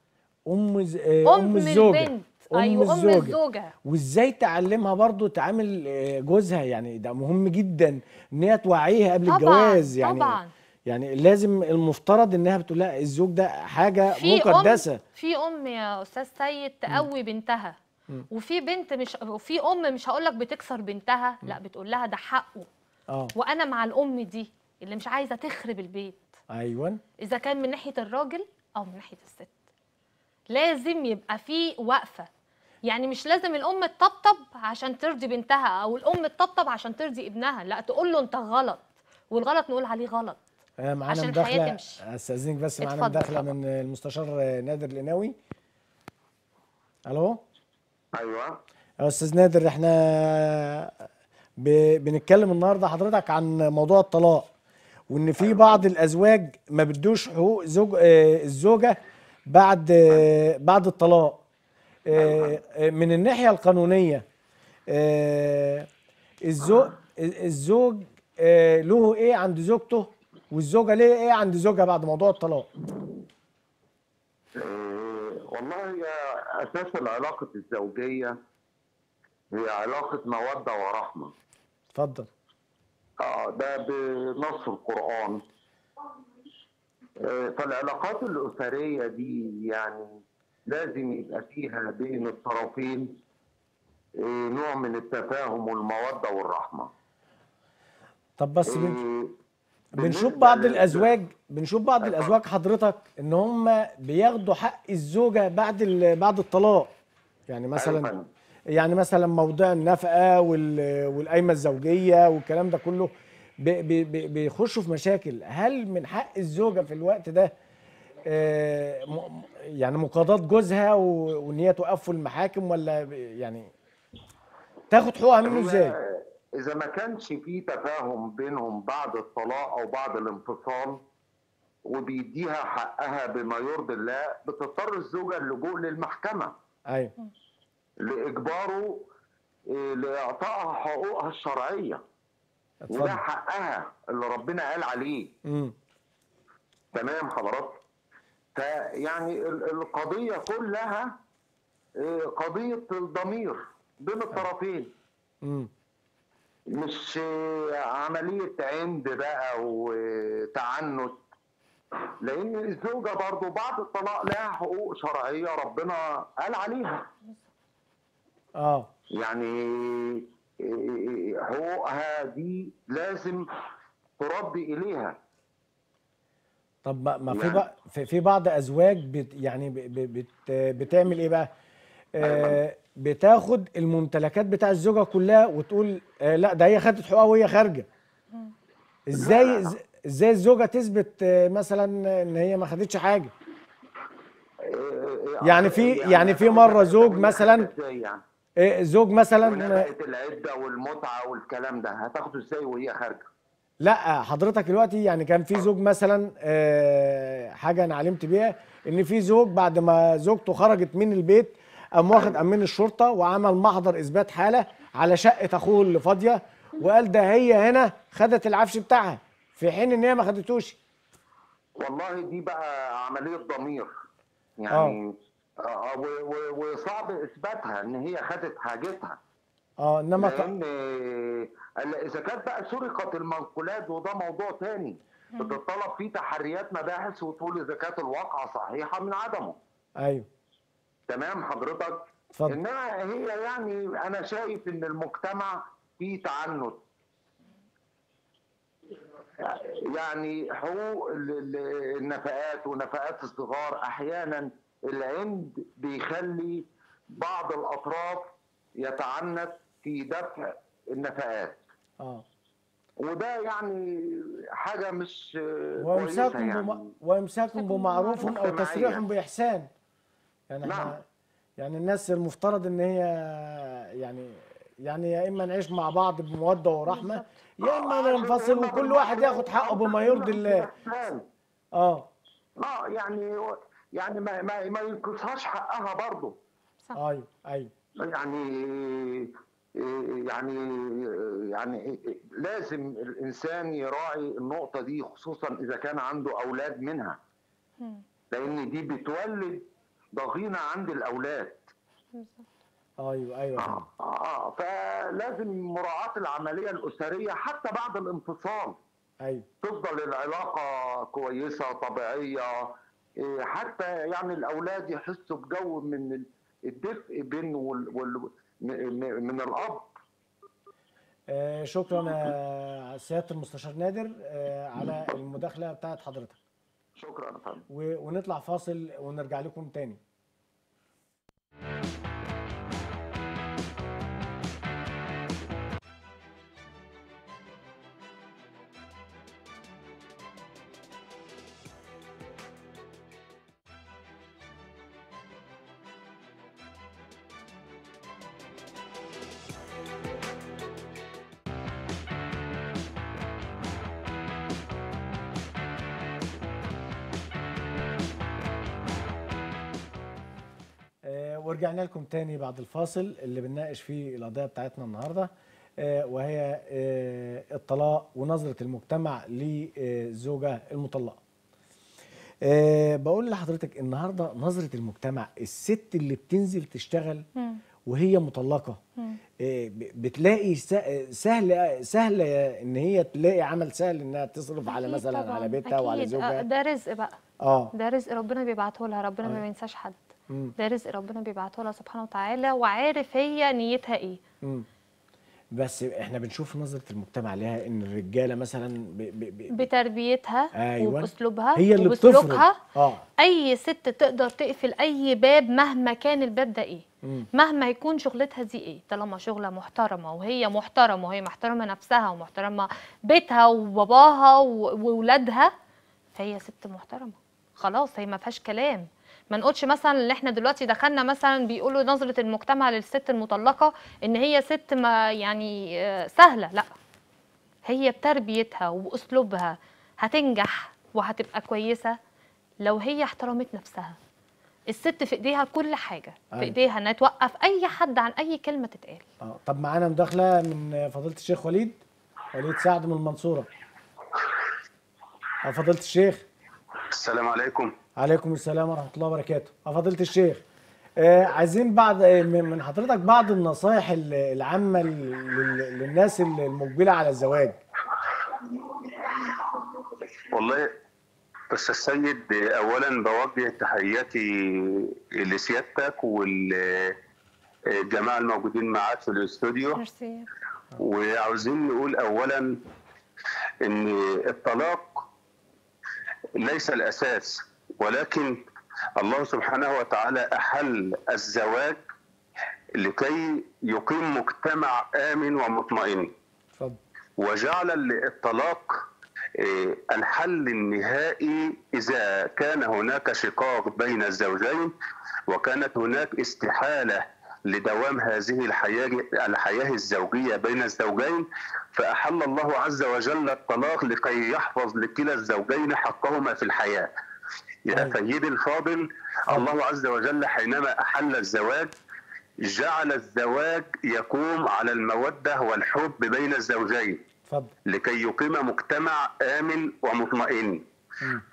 ام ز... آه، ام, ام الزوجه البنت أم ايوه ام الزوجة. الزوجه وازاي تعلمها برضو تعامل آه، جوزها يعني ده مهم جدا ان هي توعيها قبل طبعا الجواز يعني طبعا يعني لازم المفترض انها بتقول لها الزوج ده حاجه في مقدسه ام في ام يا استاذ سيد تقوي بنتها وفي بنت مش وفي ام مش هقول لك بتكسر بنتها لا بتقول لها ده حقه اه وانا مع الام دي اللي مش عايزه تخرب البيت ايوه اذا كان من ناحيه الراجل او من ناحيه الست لازم يبقى في وقفه يعني مش لازم الام تطبطب عشان ترضي بنتها او الام تطبطب عشان ترضي ابنها لا تقول له انت غلط والغلط نقول عليه غلط آه، معانا عشان الحياة مداخله تمشي. استاذنك بس معانا اتفضل مداخله طبعا. من المستشار آه، نادر القناوي الو ايوه يا استاذ نادر احنا ب... بنتكلم النهارده حضرتك عن موضوع الطلاق وان في بعض الازواج ما بدوش حقوق زوج آه، الزوجه بعد آه، بعد الطلاق آه، آه، من الناحيه القانونيه آه، الزوج الزوج آه، له ايه عند زوجته والزوجه ليه ايه عند زوجها بعد موضوع الطلاق إيه، والله هي اساس العلاقه الزوجيه هي علاقه موده ورحمه اتفضل اه ده بنص القران إيه، فالعلاقات الاسريه دي يعني لازم يبقى فيها بين الطرفين إيه، نوع من التفاهم والموده والرحمه طب بس بن... إيه، بنشوف بالنسبة بعض لل- الازواج بنشوف بعض أيوة. الازواج حضرتك ان هم بياخدوا حق الزوجه بعد ال... بعد الطلاق يعني أيوة مثلا فندم. يعني مثلا موضوع النفقه وال... والقايمه الزوجيه والكلام ده كله بي... بي... بي- بيخشوا في مشاكل هل من حق الزوجه في الوقت ده آه، م... يعني مقاضاه جوزها و... وان هي توقفه المحاكم ولا ب- يعني تاخد حقوقها منه هي ازاي؟ إذا ما كانش في تفاهم بينهم بعد الطلاق أو بعد الانفصال وبيديها حقها بما يرضي الله بتضطر الزوجة اللجوء للمحكمة ايوه لإجباره إيه، لإعطائها حقوقها الشرعية وده اتفضل حقها اللي ربنا قال عليه امم تمام حضرتك فيعني ال- القضية كلها إيه، قضية الضمير بين الطرفين امم مش عمليه عند بقى وتعنت لان الزوجه برضو بعد الطلاق لها حقوق شرعيه ربنا قال عليها اه يعني حقوقها دي لازم ترد اليها طب ما ما في يعني- بقى في في بعض ازواج بت يعني ب- ب- بت بتعمل ايه بقى آه بتاخد الممتلكات بتاع الزوجه كلها وتقول آه لا ده هي خدت حقوقها وهي خارجه ازاي إز- ازاي الزوجه تثبت آه مثلا ان هي ما خدتش حاجه يعني في يعني في مره زوج مثلا ازاي يعني آه زوج مثلا ونفقه العده والمتعه والكلام ده هتاخده ازاي وهي خارجه لا حضرتك دلوقتي يعني كان في زوج مثلا آه، حاجه انا علمت بيها ان في زوج بعد ما زوجته خرجت من البيت قام واخد امين الشرطه وعمل محضر اثبات حاله على شقه اخوه اللي فاضيه وقال ده هي هنا خدت العفش بتاعها في حين ان هي ما خدتوش والله دي بقى عمليه ضمير يعني آه، و- و- وصعب اثباتها ان هي خدت حاجتها اه انما ط- لان آه، اذا كانت بقى سرقت المنقولات وده موضوع تاني بتطلب فيه تحريات مباحث وتقول اذا كانت الواقعه صحيحه من عدمه ايوه تمام حضرتك اتفضل انما هي يعني انا شايف ان المجتمع فيه تعنت يعني حقوق ال- ال- النفقات ونفقات الصغار احيانا العند بيخلي بعض الاطراف يتعنت في دفع النفقات اه وده يعني حاجه مش كويسه وامساك يعني بم... وامساك بمعروف او مجتمعية. تسريح باحسان يعني نعم. احنا يعني الناس المفترض ان هي يعني يعني يا اما نعيش مع بعض بموده ورحمه يا اما ننفصل وكل واحد ياخد حقه بما يرضي الله اه اه يعني يعني ما ما, ما ينقصهاش حقها برضه صح ايوه ايوه يعني يعني يعني لازم الانسان يراعي النقطه دي خصوصا اذا كان عنده اولاد منها مم. لان دي بتولد ضغينه عند الاولاد بالظبط. ايوه ايوه فهمت. اه اه فلازم مراعاه العمليه الاسريه حتى بعد الانفصال ايوه تفضل العلاقه كويسه طبيعيه إيه، حتى يعني الاولاد يحسوا بجو من الدفء بين وال وال م- م- من الاب آه شكرا يا سياده المستشار نادر آه على المداخله بتاعت حضرتك شكرا يا فندم و... ونطلع فاصل ونرجع لكم تاني آه، ورجعنا لكم تاني بعد الفاصل اللي بنناقش فيه القضيه بتاعتنا النهارده آه، وهي آه، الطلاق ونظره المجتمع للزوجه المطلقه. آه، بقول لحضرتك النهارده نظره المجتمع الست اللي بتنزل تشتغل مم. وهي مطلقه مم. آه، ب- بتلاقي س- سهل سهل ان هي تلاقي عمل سهل انها تصرف على أكيد مثلا طبعاً، على بيتها وعلى أكيد. آه، زوجها ده رزق بقى اه ده رزق ربنا بيبعته لها ربنا أيوة. ما بينساش حد مم. ده رزق ربنا بيبعته لها سبحانه وتعالى وعارف هي نيتها ايه مم. بس احنا بنشوف نظره المجتمع لها ان الرجاله مثلا ب... ب... ب... بتربيتها أيوة. وباسلوبها هي اللي بتفرض وبسلوكها اه اي ست تقدر تقفل اي باب مهما كان الباب ده ايه مم. مهما يكون شغلتها دي ايه طالما شغلة محترمة وهي محترمة وهي محترمة نفسها ومحترمة بيتها وباباها و- وولادها فهي ست محترمة خلاص هي ما فيهاش كلام ما نقولش مثلا اللي احنا دلوقتي دخلنا مثلا بيقولوا نظرة المجتمع للست المطلقة ان هي ست ما يعني آه، سهلة لا هي بتربيتها واسلوبها هتنجح وهتبقى كويسة لو هي احترمت نفسها الست في ايديها كل حاجه في أيوة. ايديها انها توقف اي حد عن اي كلمه تتقال اه طب معانا مداخله من فضيله الشيخ وليد وليد سعد من المنصوره اه فضيله الشيخ السلام عليكم عليكم السلام ورحمه الله وبركاته اه فضيله الشيخ آه، عايزين بعض آه، من من حضرتك بعض النصائح ال- العامة لل- لل- للناس المقبلة على الزواج والله بس السيد اولا بوجه تحياتي لسيادتك والجماعه الموجودين معاك في الاستوديو ميرسي وعاوزين نقول اولا ان الطلاق ليس الاساس ولكن الله سبحانه وتعالى احل الزواج لكي يقيم مجتمع امن ومطمئن اتفضل وجعل الطلاق آه، الحل النهائي اذا كان هناك شقاق بين الزوجين وكانت هناك استحاله لدوام هذه الحياه الحياه الزوجيه بين الزوجين فاحل الله عز وجل الطلاق لكي يحفظ لكلا الزوجين حقهما في الحياه. يا أيوة. سيدي الفاضل الله عز وجل حينما احل الزواج جعل الزواج يقوم على الموده والحب بين الزوجين. اتفضل لكي يقيم مجتمع آمن ومطمئن مم.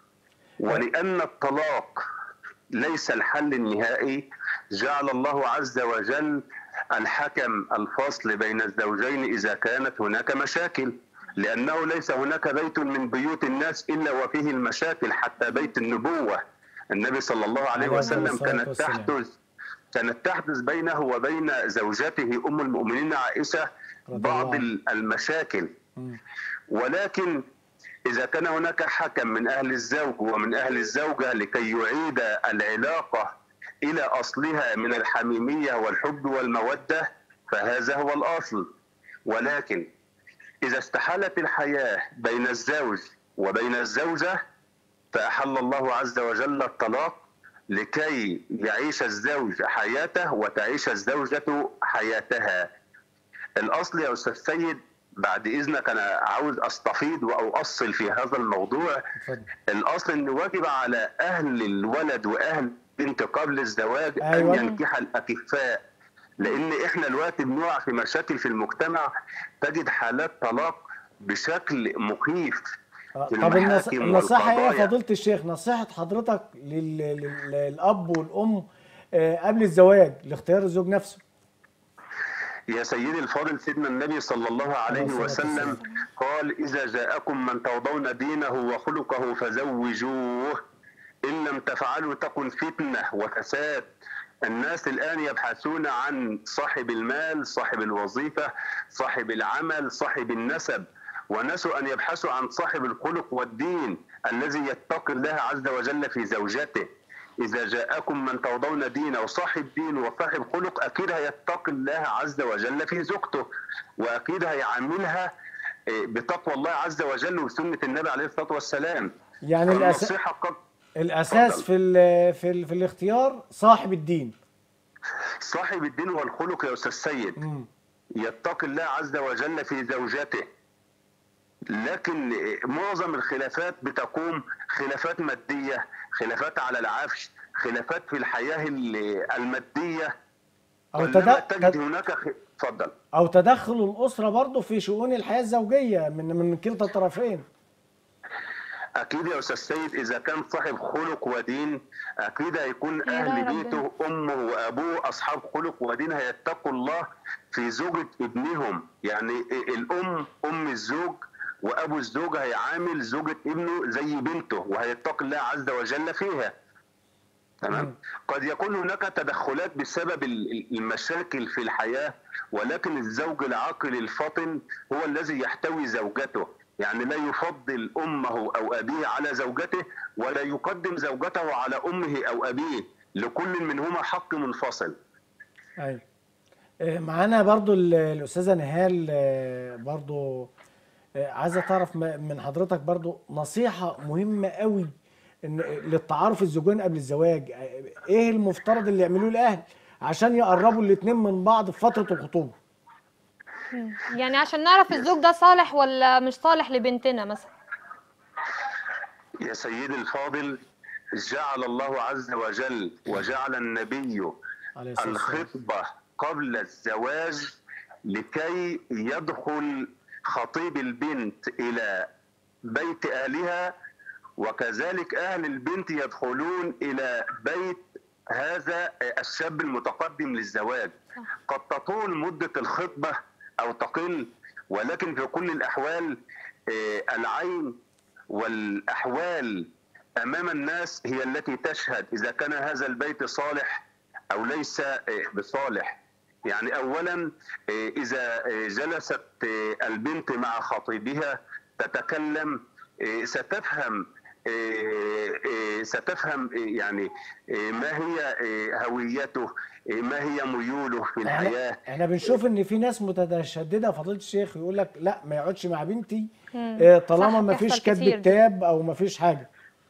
ولأن الطلاق ليس الحل النهائي جعل الله عز وجل الحكم الفصل بين الزوجين إذا كانت هناك مشاكل لأنه ليس هناك بيت من بيوت الناس إلا وفيه المشاكل حتى بيت النبوة النبي صلى الله عليه عليه وسلم الصلاة كانت والسلام. تحدث كانت تحدث بينه وبين زوجته أم المؤمنين عائشة رضي بعض الله عنها. المشاكل مم. ولكن إذا كان هناك حكم من أهل الزوج ومن أهل الزوجة لكي يعيد العلاقة إلى أصلها من الحميمية والحب والمودة فهذا هو الأصل ولكن إذا استحالت الحياة بين الزوج وبين الزوجة فأحل الله عز وجل الطلاق لكي يعيش الزوج حياته وتعيش الزوجة حياتها الأصل يا أستاذ سيد بعد إذنك أنا عاوز أستفيض وأؤصل في هذا الموضوع اتفضل الأصل أن واجب على أهل الولد وأهل بنت قبل الزواج أيوة. أن ينكح الأكفاء لأن إحنا دلوقتي بنقع في مشاكل في المجتمع تجد حالات طلاق بشكل مخيف آه، في طب النص- المحاكم النصيحة ايه يا والقضايا. فضيلة الشيخ نصيحة حضرتك لل... لل... للأب والأم آه، قبل الزواج لاختيار الزوج نفسه يا سيدي الفاضل سيدنا النبي صلى الله عليه عليه الصلاة وسلم والسلام. قال إذا جاءكم من ترضون دينه وخلقه فزوجوه إن لم تفعلوا تكن فتنة وفساد الناس الآن يبحثون عن صاحب المال صاحب الوظيفة صاحب العمل صاحب النسب ونسوا أن يبحثوا عن صاحب الخلق والدين الذي يتقي الله عز وجل في زوجته إذا جاءكم من ترضون دينه وصاحب دين وصاحب خلق أكيد هيتقي الله عز وجل في زوجته وأكيد هيعاملها إيه، بتقوى الله عز وجل وسنة النبي عليه الصلاة والسلام يعني الأس... النصيحة قد الأساس اتفضل. في ال... في ال... في الاختيار صاحب الدين صاحب الدين والخلق يا أستاذ سيد مم. يتقي الله عز وجل في زوجته لكن معظم الخلافات بتقوم خلافات مادية خلافات على العفش خلافات في الحياة ال- المادية أو كلما تد... تجد تد... هناك خ- اتفضل أو تدخل الأسرة برضه في شؤون الحياة الزوجية من من كلتا الطرفين اكيد يا استاذ سيد اذا كان صاحب خلق ودين اكيد هيكون يا اهل ربنا. بيته امه وابوه اصحاب خلق ودين هيتقوا الله في زوجة ابنهم يعني الام ام الزوج وابو الزوج هيعامل زوجة ابنه زي بنته وهيتقي الله عز وجل فيها مم. تمام قد يكون هناك تدخلات بسبب ال- ال- المشاكل في الحياة ولكن الزوج العاقل الفطن هو الذي يحتوي زوجته يعني لا يفضل أمه أو أبيه على زوجته ولا يقدم زوجته على أمه أو أبيه لكل منهما حق منفصل ايوه آه، معانا برضو ال- الاستاذه نهال آه، برضو آه، عايزه تعرف م- من حضرتك برضو نصيحه مهمه قوي ان للتعارف الزوجين قبل الزواج آه، ايه المفترض اللي يعملوه الاهل عشان يقربوا الاتنين من بعض في فتره الخطوبه يعني عشان نعرف الزوج ده صالح ولا مش صالح لبنتنا مثلا يا سيدي الفاضل جعل الله عز وجل وجعل النبي عليه الصلاه والسلام الخطبة قبل الزواج لكي يدخل خطيب البنت إلى بيت أهلها وكذلك أهل البنت يدخلون إلى بيت هذا الشاب المتقدم للزواج قد تطول مدة الخطبة أو تقل ولكن في كل الأحوال آه، العين والأحوال أمام الناس هي التي تشهد إذا كان هذا البيت صالح أو ليس آه، بصالح يعني أولا آه، إذا آه، جلست آه، البنت مع خطيبها تتكلم آه، ستفهم آه، آه، ستفهم آه، يعني آه، ما هي آه، هويته آه، ما هي ميوله في الحياة احنا احنا بنشوف ان في ناس متشدده فضيله الشيخ يقول لك لا ما يقعدش مع بنتي آه، طالما صح، ما فيش بيحصل كتب كتير. كتاب او ما فيش حاجه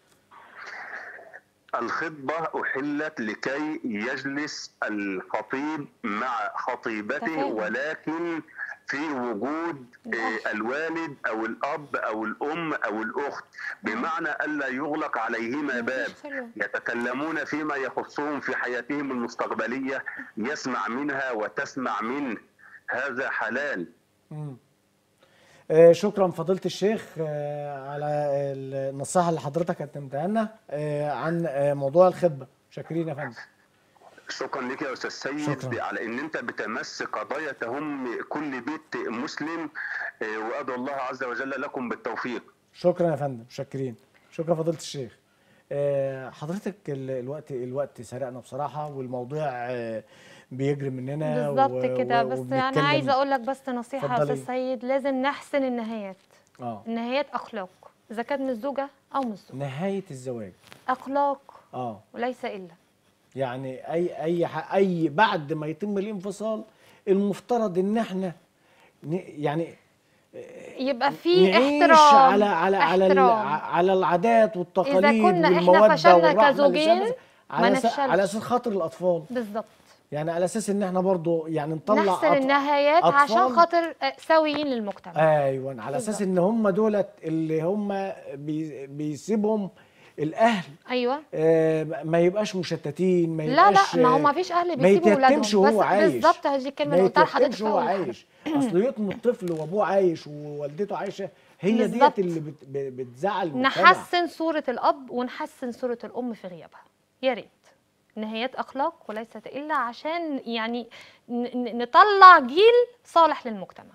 الخطبة أحلت لكي يجلس الخطيب مع خطيبته تفاهم. ولكن في وجود آه، الوالد أو الأب أو الأم أو الأخت بمعنى ألا يغلق عليهما باب حلو. يتكلمون فيما يخصهم في حياتهم المستقبلية يسمع منها وتسمع منه هذا حلال مم. آه، شكرا فضيله الشيخ آه، على النصيحه اللي حضرتك قدمتها لنا آه، عن آه، موضوع الخطبه شاكرين يا فندم شكرا لك يا استاذ سيد شكراً. على ان انت بتمس قضايا تهم كل بيت مسلم آه، وادعو الله عز وجل لكم بالتوفيق شكرا يا فندم شاكرين شكرا فضيله الشيخ آه، حضرتك ال- الوقت الوقت سرقنا بصراحه والموضوع آه، بيجري مننا بالظبط و- كده و- بس وبنتكلم- انا عايزه اقول لك بس نصيحه يا اتفضلي. استاذ سيد لازم نحسن النهايات اه النهايات اخلاق اذا كانت من الزوجه او من الزوج نهايه الزواج اخلاق اه وليس الا يعني اي اي ح- اي بعد ما يتم الانفصال المفترض ان احنا ن- يعني يبقى في نعيش احترام على على على ال- احترام. على العادات والتقاليد كنا إحنا والموده فشلنا والرحمة كزوجين، للزوج ما على س- نفشلش. على اساس خاطر الاطفال بالظبط يعني على اساس ان احنا برضو يعني نطلع نحسن أط- النهايات عشان أطفال- خاطر آه، سويين للمجتمع ايوه على اساس ان هم دولت اللي هم بي بيسيبهم الاهل ايوه آه، ما يبقاش مشتتين ما لا لا يبقاش ما هو ما فيش اهل ما بيسيبوا يتيتمش ولادهم وهو بس عايش بالظبط هذه الكلمه ما اللي قلتها لحضرتك يتيتمش في وهو أول حلقة. عايش اصل يطم الطفل وابوه عايش ووالدته عايشه هي بالظبط. ديت اللي بت- ب- بتزعل المجتمع. نحسن صورة الأب ونحسن صورة الأم في غيابها يا ريت نهايات أخلاق وليست إلا عشان يعني ن- ن- نطلع جيل صالح للمجتمع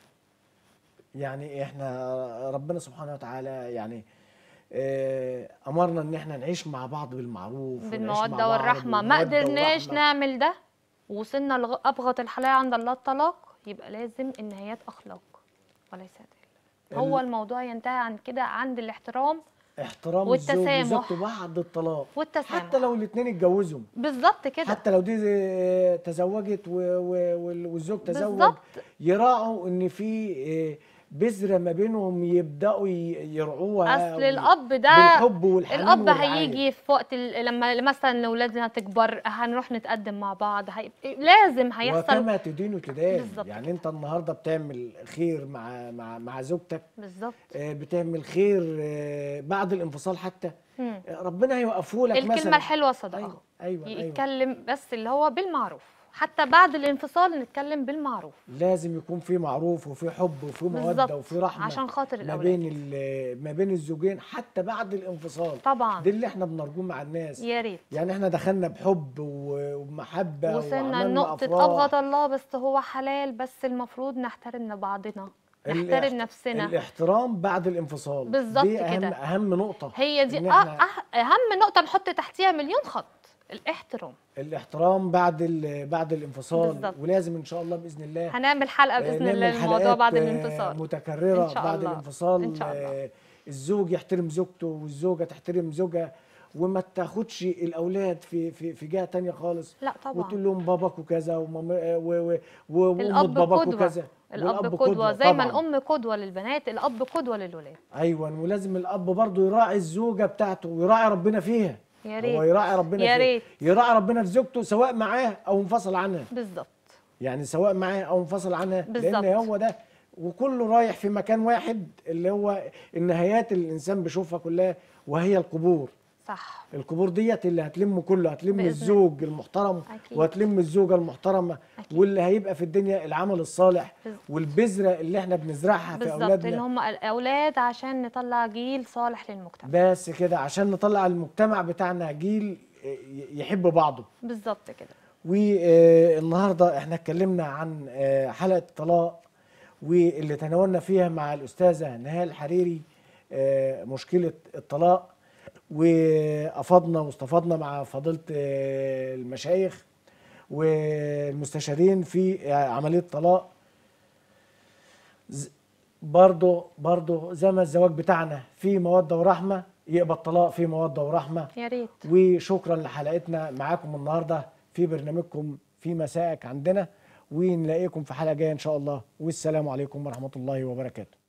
يعني احنا ربنا سبحانه وتعالى يعني آه، امرنا ان احنا نعيش مع بعض بالمعروف ونعيش مع بالمودة بعض والرحمة ما بالمودة قدرناش والرحمة. نعمل ده وصلنا لأبغض الحلال عند الله الطلاق يبقى لازم النهايات أخلاق وليست إلا هو الموضوع ينتهي عن كده عند الاحترام احترام الزوج والتسامح. وزوجته بعد الطلاق والتسامح حتى لو الاثنين اتجوزوا بالظبط كده حتى لو دي آه، تزوجت و- و- وال- والزوج تزوج بالظبط. يراعوا ان في آه، بذره ما بينهم يبداوا ي- يرعوها اصل و- الاب ده بالحب والحنان الاب والرعاية. هيجي في وقت ال- لما مثلا اولادنا تكبر هنروح نتقدم مع بعض هي... لازم هيحصل وكما تدين وتدان بالظبط يعني انت النهارده بتعمل خير مع مع مع زوجتك بالظبط آه، بتعمل خير آه، بعد الانفصال حتى مم. آه، ربنا هيوقفه لك مثلا الكلمه الحلوه صدقه ايوه ايوه, أيوة. يتكلم بس اللي هو بالمعروف حتى بعد الانفصال نتكلم بالمعروف لازم يكون في معروف وفي حب وفي موده بالظبط وفي رحمه عشان خاطر ما الاولاد بين ال- ما بين الزوجين حتى بعد الانفصال طبعا ده اللي احنا بنرجوه مع الناس يا ريت يعني احنا دخلنا بحب و- ومحبه وصلنا وعملنا لنقطة أفراح. أبغض الله بس هو حلال بس المفروض نحترم بعضنا نحترم الاحت- نفسنا الاحترام بعد الانفصال بالظبط دي اهم كده. اهم نقطه هي دي إن أه إحنا أه أهم نقطة نحط تحتيها مليون خط الاحترام الاحترام بعد ال- بعد الانفصال بالظبط. ولازم ان شاء الله باذن الله هنعمل حلقة آه، بإذن نعمل الله الموضوع حلقات، بعد آه، الانفصال متكرره إن شاء بعد الله. الانفصال إن شاء الله. آه، الزوج يحترم زوجته والزوجه تحترم زوجها وما تاخدش الاولاد في في في جهه تانية خالص لا طبعا وتقول لهم باباكوا كذا وماما آه، و- و- و- وأم الأب باباكوا قدوة كذا الأب والأب قدوة زي ما طبعاً. الأم قدوة للبنات الأب قدوة للولاد ايوه ولازم الاب برضه يراعي الزوجه بتاعته ويراعي ربنا فيها يا هو ريت يراعي ربنا يا فيها ريت. يراعي ربنا في زوجته سواء معاه او منفصل عنها بالظبط يعني سواء معاه او منفصل عنها بالظبط. لان هو ده وكله رايح في مكان واحد اللي هو النهايات اللي الانسان بيشوفها كلها وهي القبور صح القبور ديت اللي هتلم كله هتلم بإذن الزوج المحترم أكيد. وهتلم الزوجه المحترمه أكيد. واللي هيبقى في الدنيا العمل الصالح بز- والبذره اللي احنا بنزرعها في بالظبط ان اولادنا هم الاولاد عشان نطلع جيل صالح للمجتمع بس كده عشان نطلع المجتمع بتاعنا جيل يحب بعضه بالظبط كده والنهارده احنا اتكلمنا عن آه، حلقه الطلاق واللي تناولنا فيها مع الاستاذه نهال الحريري آه، مشكله الطلاق وافضنا واستفضنا مع فضيله آه، المشايخ والمستشارين في آه، عمليه الطلاق ز- برضه برضه زي ما الزواج بتاعنا فيه موده ورحمه يبقى الطلاق فيه موده ورحمه يا ريت وشكرا لحلقتنا معاكم النهارده في برنامجكم في مسائك عندنا ونلاقيكم في حلقه جايه ان شاء الله والسلام عليكم ورحمه الله وبركاته